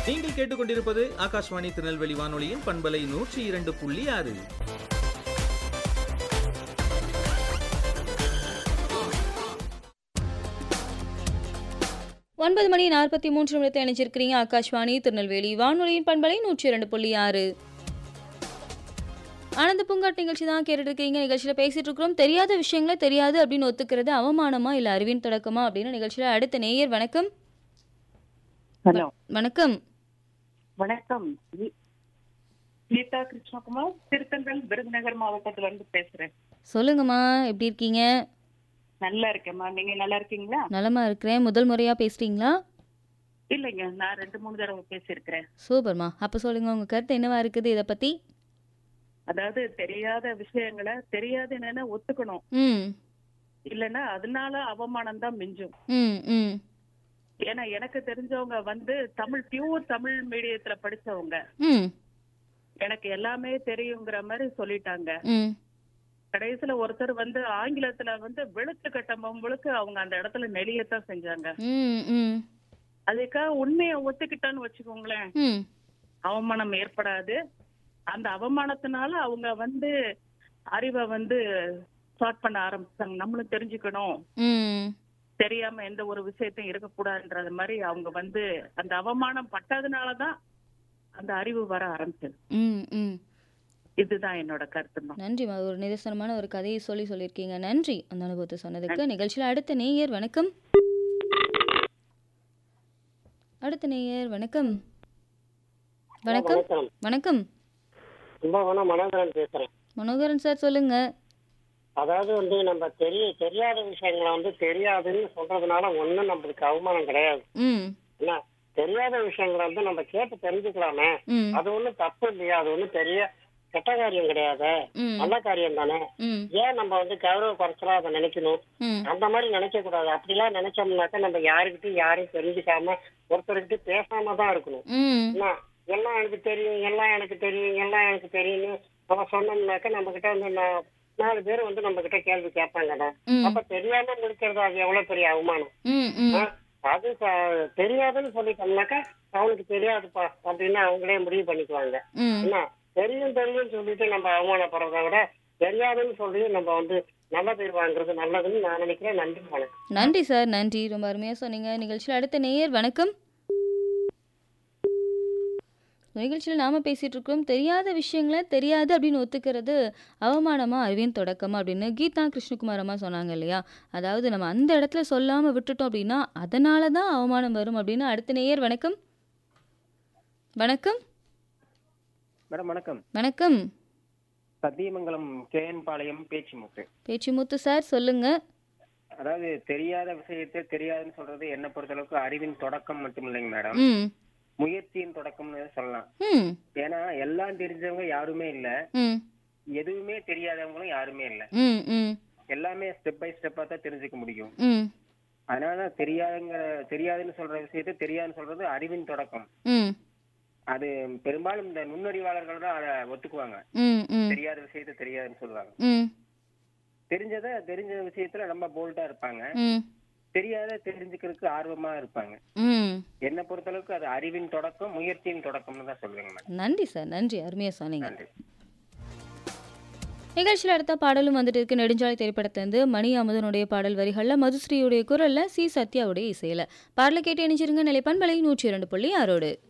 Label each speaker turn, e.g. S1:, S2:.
S1: நீங்கள் கேட்டுக்கொண்டிருப்பது ஆகாஷ்வாணி திருநெல்வேலி வானொலியின் பண்பலை நூற்றி இரண்டு புள்ளி ஆறு
S2: ஒன்பது மணி நாற்பத்தி மூன்று நிமிடத்தை இணைச்சிருக்கிறீங்க ஆகாஷ்வாணி திருநெல்வேலி வானொலியின் பண்பலை நூற்றி இரண்டு புள்ளி ஆறு ஆனந்த பூங்காட் நிகழ்ச்சி தான் கேட்டுட்டு இருக்கீங்க நிகழ்ச்சியில் பேசிட்டு இருக்கிறோம் தெரியாத விஷயங்களை தெரியாது அப்படின்னு ஒத்துக்கிறது அவமானமா இல்லை அறிவின் தொடக்கமா அப்படின்னு நிகழ்ச்சியில் அடுத்த நேயர் வணக்கம்
S3: ஹலோ
S2: வணக்கம்
S3: வணக்கம் கீ- கீதா கிருஷ்ணகுமார் திருத்தங்கல் விருதுநகர் மாவட்டத்துல இருந்து பேசுறேன்
S2: சொல்லுங்கம்மா எப்படி இருக்கீங்க
S3: நல்லா இருக்கேம்மா நீங்க நல்லா இருக்கீங்களா
S2: நலமா இருக்கிறேன் முதல் முறையா பேசுறீங்களா
S3: இல்லைங்க நான் ரெண்டு மூணு தடவை பேசியிருக்கிறேன்
S2: சூப்பர்மா அப்போ சொல்லுங்க உங்க கருத்து என்னவா இருக்குது இதை பத்தி
S3: அதாவது தெரியாத விஷயங்களை தெரியாதுன்னு ஒத்துக்கணும்
S2: ம்
S3: இல்லைன்னா அதனால அவமானம் தான் மிஞ்சும்
S2: ம் ம்
S3: ஏன்னா எனக்கு தெரிஞ்சவங்க வந்து தமிழ் பியூர் தமிழ் மீடியத்துல படிச்சவங்க
S2: ம்
S3: எனக்கு எல்லாமே தெரியுங்கிற மாதிரி சொல்லிட்டாங்க
S2: ம்
S3: கடைசியில ஒருத்தர் வந்து ஆங்கிலத்துல வந்து வெளுத்து கட்டம்பவங்களுக்கு அவங்க அந்த இடத்துல நெளியத்தான் செஞ்சாங்க
S2: ம் ம்
S3: அதுக்காக உண்மையை ஒத்துக்கிட்டான்னு வச்சுக்கோங்களேன்
S2: ம்
S3: அவமானம் ஏற்படாது அந்த அவமானத்தினால அவங்க வந்து அறிவை வந்து ஸ்டார்ட் பண்ண ஆரம்பிச்சாங்க நம்மளும் தெரிஞ்சுக்கணும்
S2: ம்
S3: தெரியாம எந்த ஒரு விஷயத்தையும் இருக்கக்கூடாதுன்றது மாதிரி அவங்க வந்து அந்த அவமானம் பட்டதுனாலதான் அந்த அறிவு வர ஆரம்பிச்சது
S2: ம் ம்
S3: இதுதான் என்னோட கருத்துமா
S2: நன்றிம்மா ஒரு நிதர்சனமான ஒரு கதையை சொல்லி சொல்லியிருக்கீங்க நன்றி அந்த அனுபவத்தை சொன்னதுக்கு நிகழ்ச்சியில் அடுத்த நேயர் வணக்கம் அடுத்த நேயர் வணக்கம் வணக்கம்
S4: வணக்கம்
S2: வணக்கம்
S4: கும்பகோணம் மனோகரன் பேசுறேன்
S2: மனோகரன் சார் சொல்லுங்க
S4: அதாவது வந்து நம்ம தெரிய தெரியாத விஷயங்களை வந்து தெரியாதுன்னு சொல்றதுனால ஒண்ணும் நம்மளுக்கு அவமானம் கிடையாது
S2: ம்
S4: என்ன தெரியாத விஷயங்களை வந்து நம்ம கேட்டு தெரிஞ்சுக்கலாமே
S2: ம்
S4: அது ஒண்ணும் தப்பு இல்லையா அது ஒண்ணும் பெரிய கெட்ட காரியம் கிடையாது
S2: ம்
S4: நல்ல காரியம் தானே
S2: ம்
S4: ஏன் நம்ம வந்து கௌரவ குறைச்சலா அதை நினைக்கணும்
S2: ம்
S4: அந்த மாதிரி நினைக்க கூடாது அப்படிலாம் நினைச்சோம்னாக்கா நம்ம யாருக்கிட்டையும் யாரையும் தெரிஞ்சுக்காம ஒருத்தர்கிட்ட பேசாம தான் இருக்கணும்
S2: ம்
S4: என்ன எல்லாம் எனக்கு தெரியும் எல்லாம் எனக்கு தெரியும் எல்லாம் எனக்கு தெரியும்னு நம்ம சொன்னோம்னாக்க நம்ம கிட்ட வந்து நா- நாலு பேர் வந்து நம்ம கிட்ட கேள்வி கேட்பாங்கடா
S2: ம்
S4: அப்ப தெரியாம முடிக்கிறது அது எவ்வளவு பெரிய அவமானம்
S2: ம் ம்
S4: ஆ? அது ச- தெரியாதுன்னு சொல்லிட்டோம்னாக்கா அவனுக்கு தெரியாதுப்பா அப்படின்னு அவங்களே முடிவு பண்ணிக்குவாங்க
S2: ம்
S4: என்ன தெரியும் தெரியும் சொல்லிட்டு நம்ம அவமானப்படுறதை விட தெரியாதுன்னு சொல்லி நம்ம வந்து நல்ல பேர் வாங்குறது நல்லதுன்னு நான் நினைக்கிறேன் நன்றி வணக்கம்
S2: நன்றி சார் நன்றி ரொம்ப அருமையாக சொன்னீங்க நிகழ்ச்சியில் அடுத்த நேயர் வணக்கம் நிகழ்ச்சியில் நாம பேசிட்டு இருக்கோம் தெரியாத விஷயங்களை தெரியாது அப்படின்னு ஒத்துக்கிறது அவமானமா அறிவின் தொடக்கமா அப்படின்னு கீதா கிருஷ்ணகுமார் அம்மா சொன்னாங்க இல்லையா அதாவது நம்ம அந்த இடத்துல சொல்லாம விட்டுட்டோம் அப்படின்னா அதனால தான் அவமானம் வரும் அப்படின்னு அடுத்த நேயர் வணக்கம் வணக்கம்
S5: மேடம் வணக்கம்
S2: வணக்கம்
S5: சத்தியமங்கலம் கேஎன் பாளையம் பேச்சுமுக்கு
S2: பேச்சுமுத்து சார் சொல்லுங்க
S5: அதாவது தெரியாத விஷயத்தை தெரியாதுன்னு சொல்றது என்ன பொறுத்தளவுக்கு அறிவின் தொடக்கம் மட்டும் இல்லைங்க மேடம்
S2: ம்
S5: முயற்சியின் தொடக்கம்னு சொல்லலாம்
S2: ம்
S5: ஏன்னா எல்லாம் தெரிஞ்சவங்க யாருமே இல்ல
S2: ம்
S5: எதுவுமே தெரியாதவங்களும் யாருமே இல்ல
S2: ம் ம்
S5: எல்லாமே ஸ்டெப் பை ஸ்டெப்பா தான் தெரிஞ்சுக்க முடியும்
S2: ம்
S5: அதனால தெரியாதுங்கிற தெரியாதுன்னு சொல்ற விஷயத்தை தெரியாதுன்னு சொல்றது அறிவின் தொடக்கம்
S2: ம்
S5: அது பெரும்பாலும் இந்த நுண்ணறிவாளர்கள் தான் அதை ஒத்துக்குவாங்க
S2: ம் ம்
S5: தெரியாத விஷயத்தை தெரியாதுன்னு சொல்லுவாங்க
S2: ம்
S5: தெரிஞ்சதை தெரிஞ்ச விஷயத்துல ரொம்ப போல்டா இருப்பாங்க
S2: ம்
S5: தெரியாத தெரிஞ்சுக்கிறதுக்கு ஆர்வமா இருப்பாங்க
S2: ம்
S5: என்னை பொறுத்தளவுக்கு அது அறிவின் தொடக்கம் முயற்சியின் தொடக்கம்னு தான் சொல்லுவேங்க மேடம்
S2: நன்றி சார் நன்றி அருமையாக சொன்னீங்க
S5: நன்றி
S2: நிகழ்ச்சியில் அடுத்த பாடலும் வந்துட்டு இருக்கு நெடுஞ்சாலை திரைப்படத்திலிருந்து மணி அமுதனுடைய பாடல் வரிகளில் மதுஸ்ரீயுடைய குரல்ல சி சத்யாவுடைய இசையில பாடலை கேட்டு இணைஞ்சிருங்க நிலைப்பண்பலை நூற்றி இரண்டு புள்ளி ஆறோடு